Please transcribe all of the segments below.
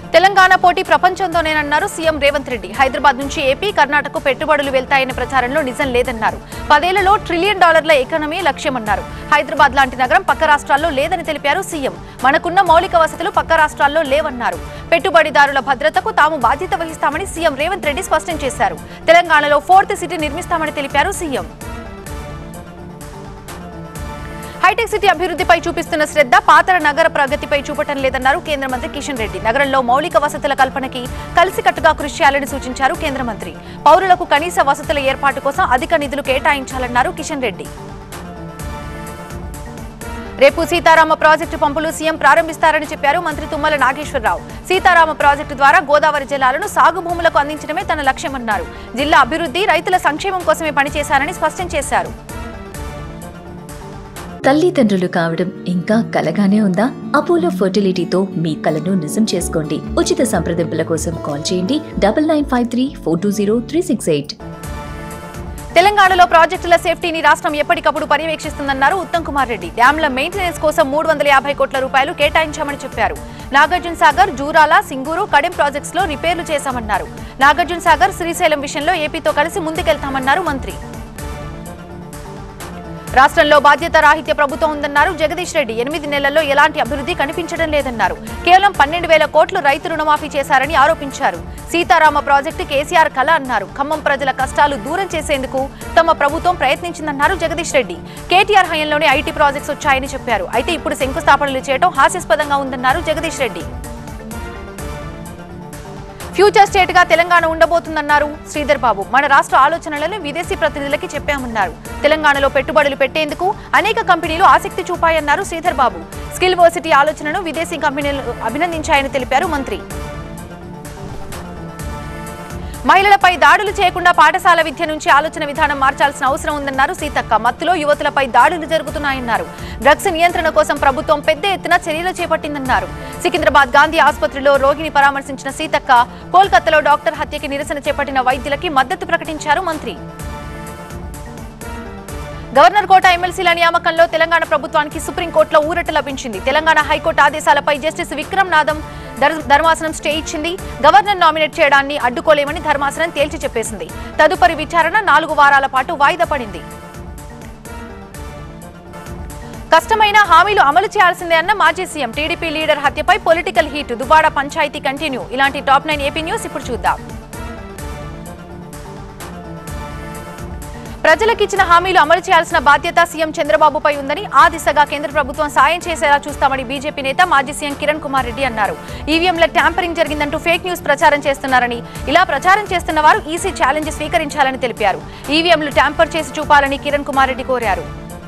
తెలంగాణ పోటీ ప్రపంచంతోనేనన్నారు సీఎం రేవంత్ రెడ్డి హైదరాబాద్ నుంచి ఏపీ కర్ణాటక పెట్టుబడులు వెళ్తాయనే ప్రచారంలో నిజం లేదన్నారు పదేళ్లలో ట్రిలియన్ డాలర్ల ఎకానమీ లక్ష్యమన్నారు హైదరాబాద్ లాంటి నగరం పక్క రాష్ట్రాల్లో లేదని తెలిపారు సీఎం మనకున్న మౌలిక వసతులు పక్క రాష్ట్రాల్లో లేవన్నారు పెట్టుబడిదారుల భద్రతకు తాము బాధ్యత వహిస్తామని సీఎం రేవంత్ రెడ్డి స్పష్టం చేశారు తెలంగాణలో ఫోర్త్ సిటీ నిర్మిస్తామని తెలిపారు సీఎం హైటెక్ సిటీ అభివృద్ధిపై చూపిస్తున్న శ్రద్ధ పాతర నగర ప్రగతిపై చూపటం లేదన్నారు కేంద్ర మంత్రి కిషన్ రెడ్డి నగరంలో మౌలిక వసతుల కల్పనకి కలిసికట్టుగా కృషి చేయాలని సూచించారు కేంద్ర మంత్రి పౌరులకు కనీస వసతుల ఏర్పాటు కోసం అధిక నిధులు కేటాయించాలన్నారు కిషన్ రెడ్డి రేపు సీతారామ ప్రాజెక్టు పంపులు సీఎం ప్రారంభిస్తారని చెప్పారు మంత్రి తుమ్మల నాగేశ్వరరావు సీతారామ ప్రాజెక్టు ద్వారా గోదావరి జలాలను సాగు భూములకు అందించడమే తన లక్ష్యమన్నారు జిల్లా అభివృద్ధి రైతుల సంక్షేమం కోసమే పనిచేశారని స్పష్టం చేశారు తల్లిదండ్రులు కావడం ఇంకా కలగానే ఉందా అపోలో ఫర్టిలిటీతో మీ కలను నిజం చేసుకోండి ఉచిత సంప్రదింపుల కోసం కాల్ చేయండి double nine five three four two zero three six eight తెలంగాణలో ప్రాజెక్టుల సేఫ్టీని రాష్ట్రం ఎప్పటికప్పుడు పర్యవేక్షిస్తుందన్నారు ఉత్తమ్ కుమార్ రెడ్డి డ్యాంల మెయింటెనెన్స్ కోసం మూడు వందల యాభై కోట్ల రూపాయలు కేటాయించామని చెప్పారు నాగార్జున సాగర్ జూరాల సింగూరు కడెం ప్రాజెక్ట్స్ లో రిపేర్లు చేశామన్నారు నాగార్జున సాగర్ శ్రీశైలం విషయంలో ఏపీతో కలిసి ముందుకెళ్తామన్నారు మంత్రి రాష్ట్రంలో బాధ్యత రాహిత్య ప్రభుత్వం ఉందన్నారు జగదీష్ రెడ్డి ఎనిమిది నెలల్లో ఎలాంటి అభివృద్ధి కనిపించడం లేదన్నారు కేవలం పన్నెండు వేల కోట్లు రైతు రుణమాఫీ చేశారని ఆరోపించారు సీతారామ ప్రాజెక్టు కేసీఆర్ కళ అన్నారు ఖమ్మం ప్రజల కష్టాలు దూరం చేసేందుకు తమ ప్రభుత్వం ప్రయత్నించిందన్నారు జగదీష్ రెడ్డి కేటీఆర్ హయంలోనే ఐటీ ప్రాజెక్ట్స్ వచ్చాయని చెప్పారు అయితే ఇప్పుడు శంకుస్థాపనలు చేయడం హాస్యాస్పదంగా ఉందన్నారు జగదీష్ రెడ్డి ఫ్యూచర్ స్టేట్ గా తెలంగాణ ఉండబోతుందన్నారు శ్రీధర్ బాబు మన రాష్ట్ర ఆలోచనలను విదేశీ ప్రతినిధులకి చెప్పామన్నారు తెలంగాణలో పెట్టుబడులు పెట్టేందుకు అనేక కంపెనీలు ఆసక్తి చూపాయన్నారు శ్రీధర్ బాబు స్కిల్ వర్సిటీ ఆలోచనను విదేశీ కంపెనీలు అభినందించాయని తెలిపారు మంత్రి మహిళలపై దాడులు చేయకుండా పాఠశాల విద్య నుంచి ఆలోచన విధానం మార్చాల్సిన అవసరం ఉందన్నారు సీతక్క మత్తులో యువతులపై దాడులు జరుగుతున్నాయన్నారు డ్రగ్స్ నియంత్రణ కోసం ప్రభుత్వం పెద్ద ఎత్తున చర్యలు చేపట్టిందన్నారు సికింద్రాబాద్ గాంధీ ఆసుపత్రిలో రోగిని పరామర్శించిన సీతక్క కోల్కతాలో డాక్టర్ హత్యకి నిరసన చేపట్టిన వైద్యులకి మద్దతు ప్రకటించారు మంత్రి గవర్నర్ కోట ఎమ్మెల్సీల నియామకంలో తెలంగాణ ప్రభుత్వానికి సుప్రీంకోర్టులో ఊరట లభించింది తెలంగాణ హైకోర్టు ఆదేశాలపై జస్టిస్ విక్రమ్ నాదం ధర్- ధర్మాసనం స్టే ఇచ్చింది గవర్నర్ నామినేట్ చేయడాన్ని అడ్డుకోలేమని ధర్మాసనం తేల్చి చెప్పేసింది తదుపరి విచారణ నాలుగు వారాల పాటు వాయిదా పడింది కష్టమైన హామీలు అమలు చేయాల్సిందే అన్న మాజీ సీఎం టీడీపీ లీడర్ హత్యపై political heat Duvvada panchayat continue ఇలాంటి టాప్ నైన్ ఏపీ న్యూస్ ఇప్పుడు చూద్దాం ప్రజలకు ఇచ్చిన హామీలు అమలు చేయాల్సిన బాధ్యత సీఎం చంద్రబాబుపై ఉందని ఆ దిశగా కేంద్ర ప్రభుత్వం సాయం చేసేలా చూస్తామని బీజేపీ నేత మాజీ సీఎం కిరణ్ కుమార్ రెడ్డి అన్నారు ఈవీఎంల ట్యాంపరింగ్ జరిగిందంటూ ఫేక్ న్యూస్ ప్రచారం చేస్తున్నారని ఇలా ప్రచారం చేస్తున్న వారు ఈసీ ఛాలెంజ్ స్వీకరించాలని తెలిపారు ఈవీఎంలు ట్యాంపర్ చేసి చూపాలని కిరణ్ కుమార్ రెడ్డి కోరారు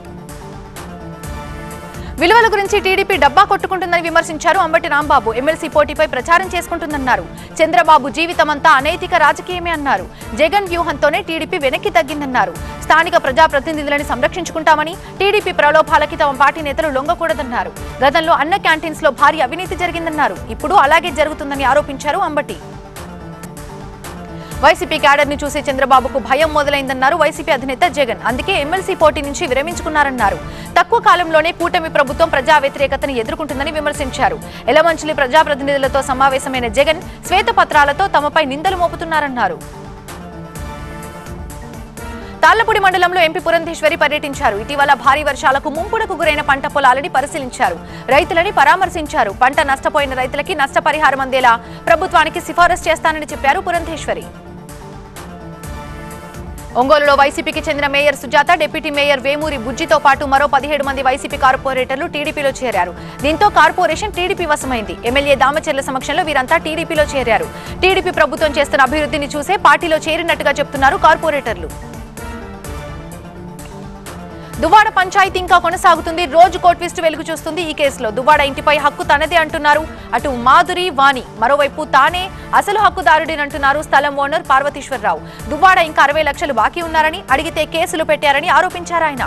విలువల గురించి టీడీపీ డబ్బా కొట్టుకుంటుందని విమర్శించారు అంబటి రాంబాబు ఎమ్మెల్సీ పోటీపై ప్రచారం చేసుకుంటుందన్నారు చంద్రబాబు జీవితమంతా అనైతిక రాజకీయమే అన్నారు జగన్ వ్యూహంతోనే టీడీపీ వెనక్కి తగ్గిందన్నారు స్థానిక ప్రజాప్రతినిధులని సంరక్షించుకుంటామని టీడీపీ ప్రలోభాలకి తమ పార్టీ నేతలు లొంగకూడదన్నారు గతంలో అన్న క్యాంటీన్స్ లో భారీ అవినీతి జరిగిందన్నారు ఇప్పుడు అలాగే జరుగుతుందని ఆరోపించారు అంబటి వైసీపీ క్యాడర్ ని చూసి చంద్రబాబుకు భయం మొదలైందన్నారు వైసీపీ అధినేత జగన్ అందుకే ఎమ్మెల్సీ పోటీ నుంచి విరమించుకున్నారన్నారు తక్కువ కాలంలోనే కూటమి ప్రభుత్వం ప్రజా వ్యతిరేకతను ఎదుర్కొంటుందని విమర్శించారు ఎలమంచిలి ప్రజాప్రతినిధులతో సమావేశమైన జగన్ శ్వేతపత్రాలతో తమపై నిందలు మోపుతున్నారన్నారు తాళ్లపూడి మండలంలో ఎంపీ పురంధేశ్వరి పర్యటించారు ఇటీవల భారీ వర్షాలకు ముంపునకు గురైన పంట పొలాలని పరిశీలించారు రైతులని పరామర్శించారు పంట నష్టపోయిన రైతులకి నష్టపరిహారం అందేలా ప్రభుత్వానికి సిఫారసు చేస్తానని చెప్పారు పురంధేశ్వరి ఒంగోలులో వైసీపీకి చెందిన mayor Sujatha deputy mayor Vemuri బుజ్జితో పాటు మరో పదిహేడు మంది వైసీపీ కార్పొరేటర్లు టీడీపీలో చేరారు దీంతో కార్పొరేషన్ టీడీపీ వశమైంది ఎమ్మెల్యే దామచెర్ల సమక్షంలో వీరంతా టీడీపీలో చేరారు టీడీపీ ప్రభుత్వం చేస్తున్న అభివృద్ధిని చూసే పార్టీలో చేరినట్టుగా చెప్తున్నారు కార్పొరేటర్లు దువ్వాడ పంచాయతీ ఇంకా కొనసాగుతుంది రోజు కోర్టు ట్విస్ట్ వెలుగు చూస్తుంది ఈ కేసులో దువ్వాడ ఇంటిపై హక్కు తనదే అంటున్నారు అటు మాధురి వాణి మరోవైపు తానే అసలు హక్కుదారుడినంటున్నారు స్థలం ఓనర్ పార్వతీశ్వరరావు దువ్వాడ ఇంకా అరవై లక్షలు బాకీ ఉన్నారని అడిగితే కేసులు పెట్టారని ఆరోపించారు ఆయన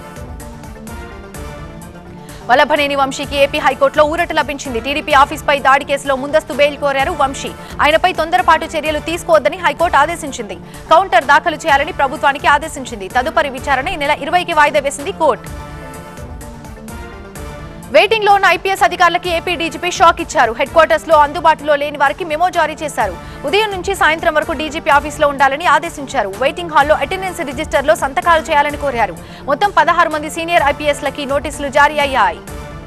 వల్లభనేని వంశీకి ఏపీ హైకోర్టులో ఊరట లభించింది టీడీపీ ఆఫీస్పై దాడి కేసులో ముందస్తు బెయిల్ కోరారు వంశీ ఆయనపై తొందరపాటు చర్యలు తీసుకోవద్దని హైకోర్టు ఆదేశించింది కౌంటర్ దాఖలు చేయాలని ప్రభుత్వానికి ఆదేశించింది తదుపరి విచారణ ఈ నెల ఇరవైకి వాయిదా వేసింది కోర్టు వెయిటింగ్ లో ఉన్న ఐపీఎస్ అధికారులకి ఏపీ డీజీపీ షాక్ ఇచ్చారు హెడ్ క్వార్టర్స్ లో అందుబాటులో లేని వారికి మెమో జారీ చేశారు ఉదయం నుంచి సాయంత్రం వరకు డీజీపీ ఆఫీస్ లో ఉండాలని ఆదేశించారు వెయిటింగ్ హాల్లో అటెండెన్స్ రిజిస్టర్ లో సంతకాలు చేయాలని కోరారు మొత్తం పదహారు మంది సీనియర్ ఐపీఎస్ లకి నోటీసులు జారీ అయ్యాయి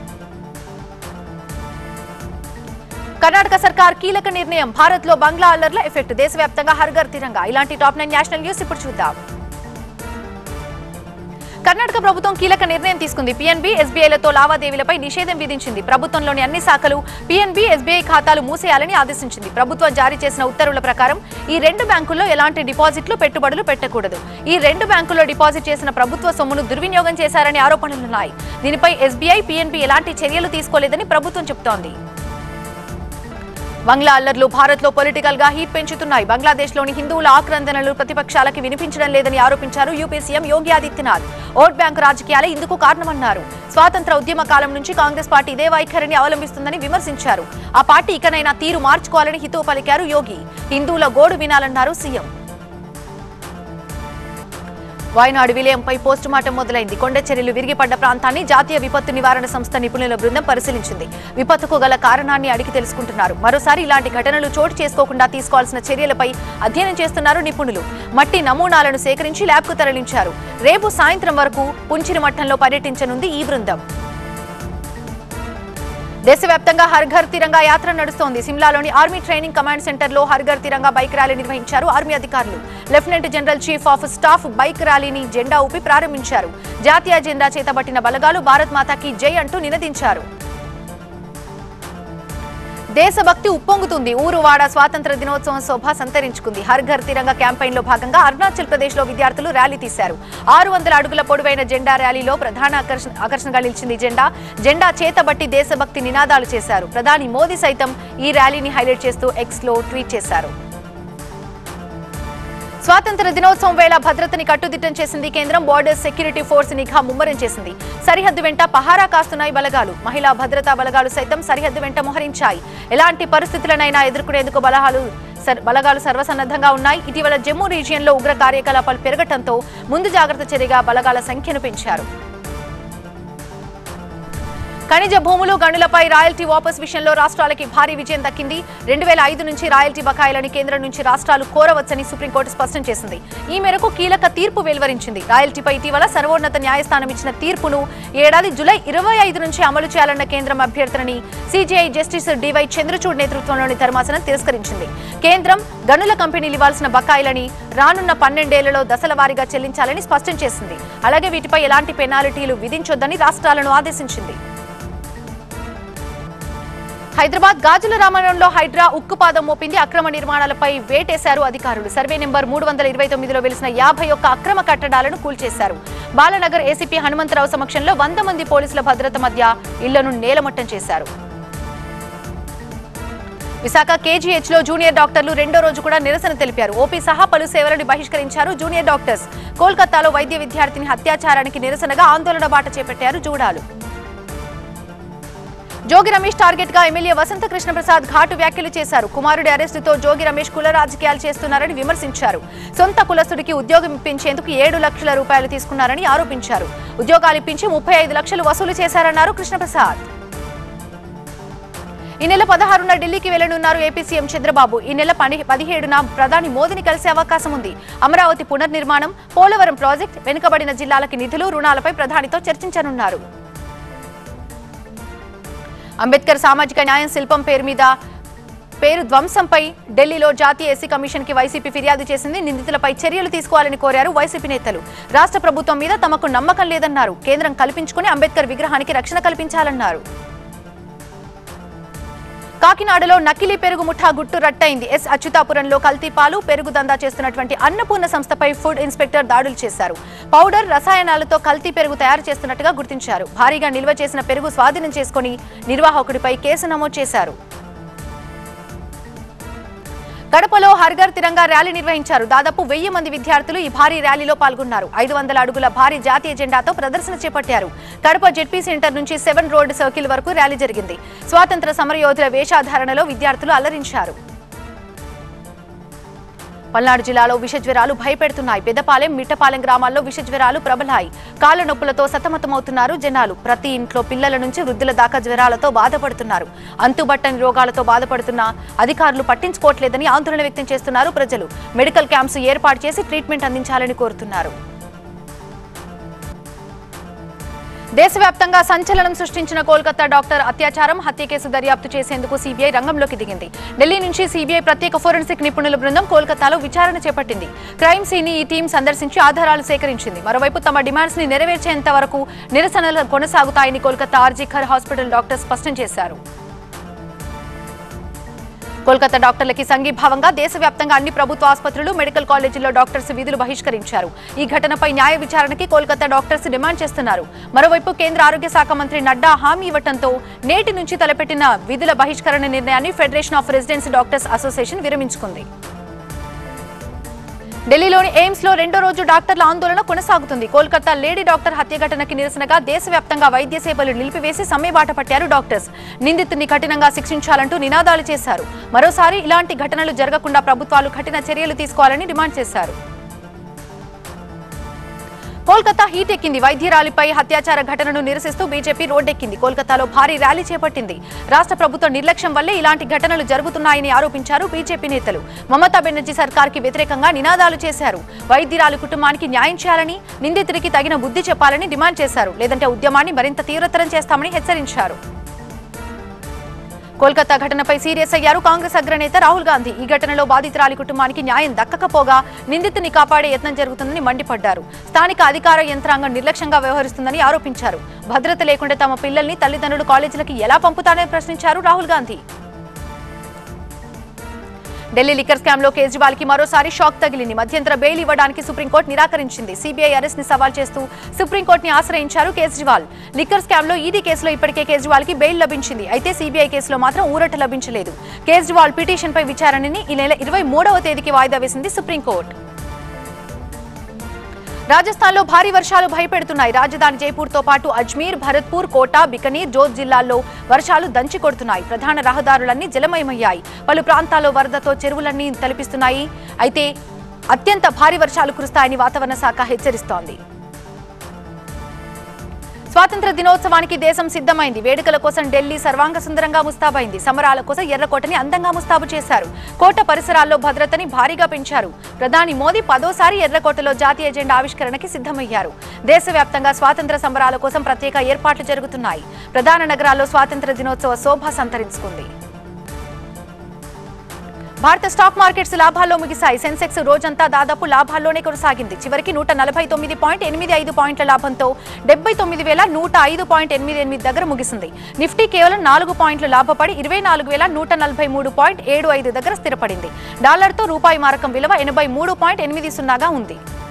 కర్ణాటక సర్కార్ కీలక నిర్ణయం భారత్ లో బంగ్లా అల్లర్ల ఎఫెక్ట్ దేశవ్యాప్తంగా హర్ఘర్ తిరంగా ఇలాంటి టాప్ నైన్ నేషనల్ న్యూస్ ఇప్పుడు చూద్దాం కర్ణాటక ప్రభుత్వం కీలక నిర్ణయం తీసుకుంది పిఎన్బి ఎస్బీఐలతో లావాదేవీలపై నిషేధం విధించింది ప్రభుత్వంలోని అన్ని శాఖలు పిఎన్బి ఎస్బీఐ ఖాతాలు మూసేయాలని ఆదేశించింది ప్రభుత్వం జారీ చేసిన ఉత్తర్వుల ప్రకారం ఈ రెండు బ్యాంకుల్లో ఎలాంటి డిపాజిట్లు పెట్టుబడులు పెట్టకూడదు ఈ రెండు బ్యాంకుల్లో డిపాజిట్ చేసిన ప్రభుత్వ సొమ్మును దుర్వినియోగం చేశారని ఆరోపణలున్నాయి దీనిపై ఎస్బీఐ పిఎన్బి ఎలాంటి చర్యలు తీసుకోలేదని ప్రభుత్వం చెబుతోంది బంగ్లా అల్లర్లు భారత్ లో పొలిటికల్ గా హీట్ పెంచుతున్నాయి బంగ్లాదేశ్ లోని హిందువుల ఆక్రందనలు ప్రతిపక్షాలకి వినిపించడం లేదని ఆరోపించారు UP CM Yogi Adityanath vote bank రాజకీయాలే ఇందుకు కారణమన్నారు స్వాతంత్ర ఉద్యమ కాలం నుంచి కాంగ్రెస్ పార్టీ ఇదే వైఖరిని అవలంబిస్తుందని విమర్శించారు ఆ పార్టీ ఇకనైనా తీరు మార్చుకోవాలని హితవు పలికారు యోగి హిందువుల గోడు వినాలన్నారు సీఎం వాయనాడు విలయంపై పోస్టుమార్టం మొదలైంది కొండ చర్యలు విరిగిపడ్డ ప్రాంతాన్ని జాతీయ విపత్తు నివారణ సంస్థ నిపుణుల బృందం పరిశీలించింది విపత్తుకు గల కారణాన్ని అడిగి తెలుసుకుంటున్నారు మరోసారి ఇలాంటి ఘటనలు చోటు చేసుకోకుండా తీసుకోవాల్సిన చర్యలపై అధ్యయనం చేస్తున్నారు నిపుణులు మట్టి నమూనాలను సేకరించి ల్యాబ్కు తరలించారు రేపు సాయంత్రం వరకు పుంచిరి మట్టంలో పర్యటించనుంది ఈ బృందం దేశవ్యాప్తంగా హర్ ఘర్ తిరంగా యాత్ర నడుస్తోంది సిమ్లాలోని ఆర్మీ ట్రైనింగ్ కమాండ్ సెంటర్ లో హర్ ఘర్ తిరంగా బైక్ ర్యాలీ నిర్వహించారు ఆర్మీ అధికారులు lieutenant general chief of staff bike ర్యాలీని జెండా ఊపి ప్రారంభించారు జాతీయ జెండా చేతబట్టిన బలగాలు భారత్ మాతాకి జై అంటూ నినదించారు దేశభక్తి ఉప్పొంగుతుంది ఊరువాడ స్వాతంత్ర దినోత్సవం శోభ సంతరించుకుంది హర్ ఘర్ తిరంగా క్యాంపెయిన్ లో భాగంగా అరుణాచల్ ప్రదేశ్ లో విద్యార్థులు ర్యాలీ తీశారు ఆరు వందల అడుగుల పొడవైన జెండా ర్యాలీలో ప్రధాన ఆకర్షణ ఆకర్షణగా నిలిచింది జెండా జెండా చేతబట్టి దేశభక్తి నినాదాలు చేశారు ప్రధాని మోదీ సైతం ఈ ర్యాలీని హైలైట్ చేస్తూ ఎక్స్ లో ట్వీట్ చేశారు స్వాతంత్ర దినోత్సవం వేళ భద్రతని కట్టుదిట్టం చేసింది కేంద్రం బోర్డర్ సెక్యూరిటీ ఫోర్స్ నిఘా ముమ్మరం చేసింది సరిహద్దు వెంట పహారా కాస్తున్నాయి బలగాలు మహిళా భద్రతా బలగాలు సైతం సరిహద్దు వెంట మోహరించాయి ఎలాంటి పరిస్థితులనైనా ఎదుర్కొనేందుకు బలగాలు సర్- బలగాలు సర్వసన్నద్ధంగా ఉన్నాయి ఇటీవల జమ్మూ రీజియన్లో ఉగ్ర కార్యకలాపాలు పెరగటంతో ముందు జాగ్రత్త చర్యగా బలగాల సంఖ్యను పెంచారు ఖనిజ భూములు గనులపై రాయల్టీ వాపస్ విషయంలో రాష్ట్రాలకి భారీ విజయం దక్కింది రెండు వేల ఐదు నుంచి రాయల్టీ బకాయిలని కేంద్రం నుంచి రాష్ట్రాలు కోరవచ్చని సుప్రీంకోర్టు స్పష్టం చేసింది ఈ మేరకు కీలక తీర్పు వెలువరించింది రాయల్టీపై ఇటీవల సర్వోన్నత న్యాయస్థానం ఇచ్చిన తీర్పును ఈ ఏడాది జులై ఇరవై ఐదు నుంచి అమలు చేయాలన్న కేంద్రం అభ్యర్థనని సీజీఐ జస్టిస్ డివై చంద్రచూడ్ నేతృత్వంలోని ధర్మాసనం తిరస్కరించింది కేంద్రం గనుల కంపెనీలు ఇవ్వాల్సిన బకాయిలని రానున్న పన్నెండేళ్లలో దశల వారీగా చెల్లించాలని స్పష్టం చేసింది అలాగే వీటిపై ఎలాంటి పెనాల్టీలు విధించొద్దని రాష్ట్రాలను ఆదేశించింది హైదరాబాద్ గాజుల రామాయణంలో హైడ్రా ఉక్కుపాదం మోపింది అక్రమ నిర్మాణాలపై వేటేశారు అధికారులు సర్వే నెంబర్ మూడు వందల ఇరవై తొమ్మిదిలో వెలిసిన యాభై ఒక్క అక్రమ కట్టడాలను కూల్చేశారు బాలనగర్ ఏసీపీ హనుమంతరావు సమక్షంలో వంద మంది పోలీసుల భద్రత మధ్య ఇళ్లను నేలమట్టం చేశారు విశాఖ కేజీహెచ్ లో జూనియర్ డాక్టర్లు రెండో రోజు కూడా నిరసన తెలిపారు ఓపీ సహా పలు సేవలను బహిష్కరించారు జూనియర్ డాక్టర్స్ కోల్కతాలో వైద్య విద్యార్థిని అత్యాచారానికి నిరసనగా ఆందోళన బాట చేపట్టారు జూడాలు జోగి రమేష్ టార్గెట్ గా ఎమ్మెల్యే వసంత కృష్ణ ప్రసాద్ ఘాటు వ్యాఖ్యలు చేశారు కుమారుడి అరెస్టుతో జోగి రమేష్ కుల రాజకీయాలు చేస్తున్నారని విమర్శించారు సొంత కులస్తుడికి ఉద్యోగం ఇప్పించేందుకు ఏడు లక్షల రూపాయలు తీసుకున్నారని ఆరోపించారు ఉద్యోగాలు ఇప్పించి ముప్పై ఐదు లక్షలు వసూలు చేశారన్నారు కృష్ణప్రసాద్ ఈ నెల పదహారున ఢిల్లీకి వెళ్లనున్నారు ఏపీ సీఎం చంద్రబాబు ఈ నెల పని పదిహేడున ప్రధాని మోదీని కలిసే అవకాశం ఉంది అమరావతి పునర్నిర్మాణం పోలవరం ప్రాజెక్ట్ వెనుకబడిన జిల్లాలకి నిధులు రుణాలపై ప్రధానితో చర్చించనున్నారు అంబేద్కర్ సామాజిక న్యాయం శిల్పం పేరు మీద పేరు ధ్వంసంపై ఢిల్లీలో జాతీయ ఎస్సీ కమిషన్ కి వైసీపీ ఫిర్యాదు చేసింది నిందితులపై చర్యలు తీసుకోవాలని కోరారు వైసీపీ నేతలు రాష్ట్ర ప్రభుత్వం మీద తమకు నమ్మకం లేదన్నారు కేంద్రం కల్పించుకుని అంబేద్కర్ విగ్రహానికి రక్షణ కల్పించాలన్నారు కాకినాడలో నకిలీ పెరుగు ముఠా గుట్టు రట్టయింది ఎస్ అచ్యుతాపురంలో కల్తీ పాలు పెరుగు దందా చేస్తున్నటువంటి అన్నపూర్ణ సంస్థపై ఫుడ్ ఇన్స్పెక్టర్ దాడులు చేశారు పౌడర్ రసాయనాలతో కల్తీ పెరుగు తయారు చేస్తున్నట్టుగా గుర్తించారు భారీగా నిల్వ చేసిన పెరుగు స్వాధీనం చేసుకుని నిర్వాహకుడిపై కేసు నమోదు చేశారు కడపలో హర్ఘర్ తిరంగా ర్యాలీ నిర్వహించారు దాదాపు వెయ్యి మంది విద్యార్థులు ఈ భారీ ర్యాలీలో పాల్గొన్నారు ఐదు వందల అడుగుల భారీ జాతీయ జెండాతో ప్రదర్శన చేపట్టారు కడప జెడ్పీ సెంటర్ నుంచి సెవెన్ రోడ్ సర్కిల్ వరకు ర్యాలీ జరిగింది స్వాతంత్ర సమరయోధుల వేషాధారణలో విద్యార్థులు అల్లరించారు పల్నాడు జిల్లాలో విష జ్వరాలు భయపెడుతున్నాయి పెద్దపాలెం మిట్టపాలెం గ్రామాల్లో విష జ్వరాలు ప్రబలాయి కాళ్ళ నొప్పులతో సతమతమవుతున్నారు జనాలు ప్రతి ఇంట్లో పిల్లల నుంచి వృద్ధుల దాకా జ్వరాలతో బాధపడుతున్నారు అంతుబట్టని రోగాలతో బాధపడుతున్న అధికారులు పట్టించుకోవట్లేదని ఆందోళన వ్యక్తం చేస్తున్నారు ప్రజలు మెడికల్ క్యాంప్స్ ఏర్పాటు చేసి ట్రీట్మెంట్ అందించాలని కోరుతున్నారు దేశవ్యాప్తంగా సంచలనం సృష్టించిన కోల్కతా డాక్టర్ అత్యాచారం హత్య కేసు దర్యాప్తు చేసేందుకు సీబీఐ రంగంలోకి దిగింది ఢిల్లీ నుంచి సీబీఐ ప్రత్యేక ఫోరెన్సిక్ నిపుణుల బృందం కోల్కతాలో విచారణ చేపట్టింది క్రైమ్ సీన్ ని ఈ టీం సందర్శించి ఆధారాలు సేకరించింది మరోవైపు తమ డిమాండ్స్ ని నెరవేర్చేంత వరకు నిరసనలు కొనసాగుతాయని Kolkata R G Kar hospital doctor స్పష్టం చేశారు కోల్కతా డాక్టర్లకి సంఘీభావంగా దేశవ్యాప్తంగా అన్ని ప్రభుత్వ ఆసుపత్రులు మెడికల్ కాలేజీల్లో డాక్టర్స్ విధులు బహిష్కరించారు ఈ ఘటనపై న్యాయ విచారణకి కోల్కతా డాక్టర్స్ డిమాండ్ చేస్తున్నారు మరోవైపు కేంద్ర ఆరోగ్య శాఖ మంత్రి నడ్డా హామీ ఇవ్వడంతో నేటి నుంచి తలపెట్టిన విధుల బహిష్కరణ నిర్ణయాన్ని federation of residency doctors association విరమించుకుంది ఢిల్లీలోని ఎయిమ్స్ లో రెండో రోజు డాక్టర్ల ఆందోళన కొనసాగుతుంది కోల్కతా లేడీ డాక్టర్ హత్య ఘటనకి నిరసనగా దేశవ్యాప్తంగా వైద్య సేవలు నిలిపివేసి సమ్మెబాట పట్టారు డాక్టర్స్ నిందితుడిని కఠినంగా శిక్షించాలంటూ నినాదాలు చేశారు మరోసారి ఇలాంటి ఘటనలు జరగకుండా ప్రభుత్వాలు కఠిన చర్యలు తీసుకోవాలని డిమాండ్ చేశారు కోల్కతా హీట్ ఎక్కింది వైద్యురాలిపై అత్యాచార ఘటనను నిరసిస్తూ బీజేపీ రోడ్డెక్కింది కోల్కతాలో భారీ ర్యాలీ చేపట్టింది రాష్ట్ర ప్రభుత్వ నిర్లక్ష్యం వల్లే ఇలాంటి ఘటనలు జరుగుతున్నాయని ఆరోపించారు బీజేపీ నేతలు మమతా బెనర్జీ సర్కార్కి వ్యతిరేకంగా నినాదాలు చేశారు వైద్యురాలి కుటుంబానికి న్యాయం చేయాలని నిందితుడికి తగిన బుద్ధి చెప్పాలని డిమాండ్ చేశారు లేదంటే ఉద్యమాన్ని మరింత తీవ్రతరం చేస్తామని హెచ్చరించారు కోల్కతా ఘటనపై సీరియస్ అయ్యారు కాంగ్రెస్ అగ్రనేత రాహుల్ గాంధీ ఈ ఘటనలో బాధితురాలి కుటుంబానికి న్యాయం దక్కకపోగా నిందితుని కాపాడే యత్నం జరుగుతుందని మండిపడ్డారు స్థానిక అధికార యంత్రాంగం నిర్లక్ష్యంగా వ్యవహరిస్తుందని ఆరోపించారు భద్రత లేకుండా తమ పిల్లల్ని తల్లిదండ్రులు కాలేజీలకు ఎలా పంపుతారని ప్రశ్నించారు రాహుల్ గాంధీ ఢిల్లీ లిక్కర్ స్కామ్ లో కేజ్రీవాల్ కి మరోసారి షాక్ తగిలింది మధ్యంతర బెయిల్ ఇవ్వడానికి సుప్రీంకోర్టు నిరాకరించింది సిబిఐ అరెస్ట్ ని సవాల్ చేస్తూ సుప్రీంకోర్టుని ఆశ్రయించారు కేజ్రీవాల్ లిక్కర్ స్కామ్ లో ఈడీ కేసులో ఇప్పటికే కేజ్రీవాల్ కి బెయిల్ లభించింది అయితే సిబిఐ కేసులో మాత్రం ఊరట లభించలేదు కేజ్రీవాల్ పిటిషన్ పై విచారణని ఈ నెల ఇరవై మూడవ తేదీకి వాయిదా వేసింది సుప్రీంకోర్టు రాజస్థాన్లో భారీ వర్షాలు భయపెడుతున్నాయి రాజధాని జైపూర్తో పాటు అజ్మీర్ భరత్పూర్ కోటా బికనీర్ జోధ్ జిల్లాల్లో వర్షాలు దంచి కొడుతున్నాయి ప్రధాన రహదారులన్నీ జలమయమయ్యాయి పలు ప్రాంతాల్లో వరదతో చెరువులన్నీ తలపిస్తున్నాయి అయితే అత్యంత భారీ వర్షాలు కురుస్తాయని వాతావరణ శాఖ హెచ్చరిస్తోంది స్వాతంత్ర దినోత్సవానికి దేశం సిద్ధమైంది వేడుకల కోసం ఢిల్లీ సర్వాంగ సుందరంగా ముస్తాబైంది సమరాల కోసం ఎర్రకోటని అందంగా ముస్తాబు చేశారు కోట పరిసరాల్లో భద్రతని భారీగా పెంచారు ప్రధాని మోదీ పదోసారి ఎర్రకోటలో జాతీయ జెండా ఆవిష్కరణకి సిద్ధమయ్యారు దేశవ్యాప్తంగా స్వాతంత్ర సంబరాల కోసం ప్రత్యేక ఏర్పాట్లు జరుగుతున్నాయి ప్రధాన నగరాల్లో స్వాతంత్ర దినోత్సవ శోభ సంతరించుకుంది భారత స్టాక్ మార్కెట్స్ లాభాల్లో ముగిశాయి సెన్సెక్స్ రోజంతా దాదాపు లాభాల్లోనే కొనసాగింది చివరికి నూట నలభై తొమ్మిది పాయింట్ ఎనిమిది ఐదు పాయింట్ల లాభంతో డెబ్బై తొమ్మిది వేల నూట ఐదు పాయింట్ ఎనిమిది ఎనిమిది దగ్గర ముగిసింది నిఫ్టీ కేవలం నాలుగు పాయింట్లు లాభపడి ఇరవై నాలుగు వేల నూట నలభై మూడు పాయింట్ ఏడు ఐదు దగ్గర స్థిరపడింది డాలర్తో రూపాయి మారకం విలువ ఎనభై మూడు పాయింట్ ఎనిమిది సున్నాగా ఉంది